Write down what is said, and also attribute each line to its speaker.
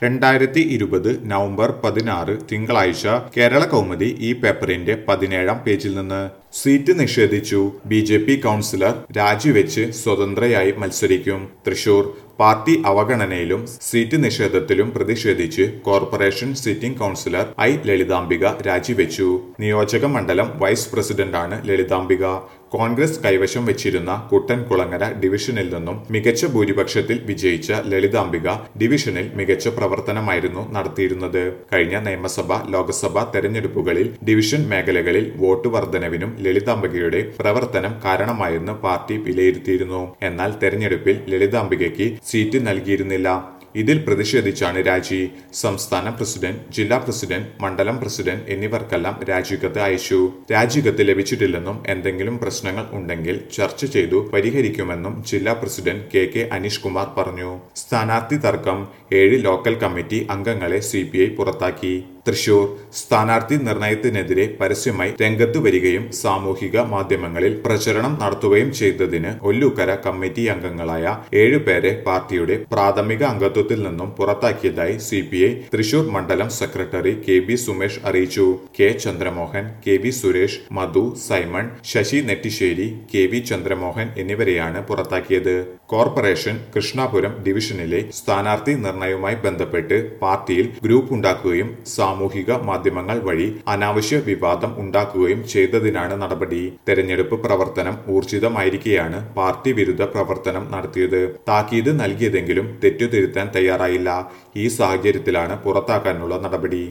Speaker 1: രണ്ടായിരത്തി ഇരുപത് നവംബർ പതിനാറ് തിങ്കളാഴ്ച കേരള കൗമുദി ഈ പേപ്പറിന്റെ പതിനേഴാം പേജിൽ നിന്ന് സീറ്റ് നിഷേധിച്ചു ബി ജെ പി കൗൺസിലർ രാജിവെച്ച് സ്വതന്ത്രയായി മത്സരിക്കും തൃശൂർ പാർട്ടി അവഗണനയിലും സീറ്റ് നിഷേധത്തിലും പ്രതിഷേധിച്ച് corporation sitting councillor I Lalithambika രാജിവെച്ചു നിയോജക മണ്ഡലം വൈസ് പ്രസിഡന്റാണ് ലളിതാംബിക കോൺഗ്രസ് കൈവശം വെച്ചിരുന്ന കുട്ടൻകുളങ്ങര ഡിവിഷനിൽ നിന്നും മികച്ച ഭൂരിപക്ഷത്തിൽ വിജയിച്ച ലളിതാംബിക ഡിവിഷനിൽ മികച്ച പ്രവർത്തനമായിരുന്നു നടത്തിയിരുന്നത് കഴിഞ്ഞ നിയമസഭ ലോക്സഭ തെരഞ്ഞെടുപ്പുകളിൽ ഡിവിഷൻ മേഖലകളിൽ വോട്ട് വർധനവിനും ലളിതാംബികയുടെ പ്രവർത്തനം കാരണമായെന്ന് പാർട്ടി വിലയിരുത്തിയിരുന്നു എന്നാൽ തെരഞ്ഞെടുപ്പിൽ ലളിതാംബികയ്ക്ക് സീറ്റ് നൽകിയിരുന്നില്ല ഇതിൽ പ്രതിഷേധിച്ചാണ് രാജി സംസ്ഥാന പ്രസിഡന്റ് ജില്ലാ പ്രസിഡന്റ് മണ്ഡലം പ്രസിഡന്റ് എന്നിവർക്കെല്ലാം രാജിക്കത്ത് അയച്ചു രാജിക്കത്ത് ലഭിച്ചിട്ടില്ലെന്നും എന്തെങ്കിലും പ്രശ്നങ്ങൾ ഉണ്ടെങ്കിൽ ചർച്ച ചെയ്തു പരിഹരിക്കുമെന്നും ജില്ലാ president K K Aneesh Kumar പറഞ്ഞു സ്ഥാനാർത്ഥി തർക്കം ഏഴ് ലോക്കൽ കമ്മിറ്റി അംഗങ്ങളെ സി പുറത്താക്കി തൃശൂർ സ്ഥാനാർത്ഥി നിർണയത്തിനെതിരെ പരസ്യമായി രംഗത്ത് വരികയും സാമൂഹിക മാധ്യമങ്ങളിൽ പ്രചരണം നടത്തുകയും ചെയ്തതിന് ഒല്ലൂക്കര കമ്മിറ്റി അംഗങ്ങളായ ഏഴുപേരെ പാർട്ടിയുടെ പ്രാഥമിക അംഗത്വത്തിൽ നിന്നും പുറത്താക്കിയതായി സി പി ഐ തൃശൂർ മണ്ഡലം സെക്രട്ടറി കെ ബി സുമേഷ് അറിയിച്ചു K Chandramohan K V Suresh Madhu Simon Sasi Nettissery K V Chandramohan എന്നിവരെയാണ് പുറത്താക്കിയത് കോർപ്പറേഷൻ കൃഷ്ണാപുരം ഡിവിഷനിലെ സ്ഥാനാർത്ഥി നിർണയവുമായി ബന്ധപ്പെട്ട് പാർട്ടിയിൽ ഗ്രൂപ്പ് ഉണ്ടാക്കുകയും സാമൂഹിക മാധ്യമങ്ങൾ വഴി അനാവശ്യ വിവാദം ഉണ്ടാക്കുകയും ചെയ്തതിനാണ് നടപടി തെരഞ്ഞെടുപ്പ് പ്രവർത്തനം ഊർജിതമായിരിക്കെയാണ് പാർട്ടി വിരുദ്ധ പ്രവർത്തനം നടത്തിയത് താക്കീത് നൽകിയതെങ്കിലും തെറ്റുതിരുത്താൻ തയ്യാറായില്ല ഈ സാഹചര്യത്തിലാണ് പുറത്താക്കാനുള്ള നടപടി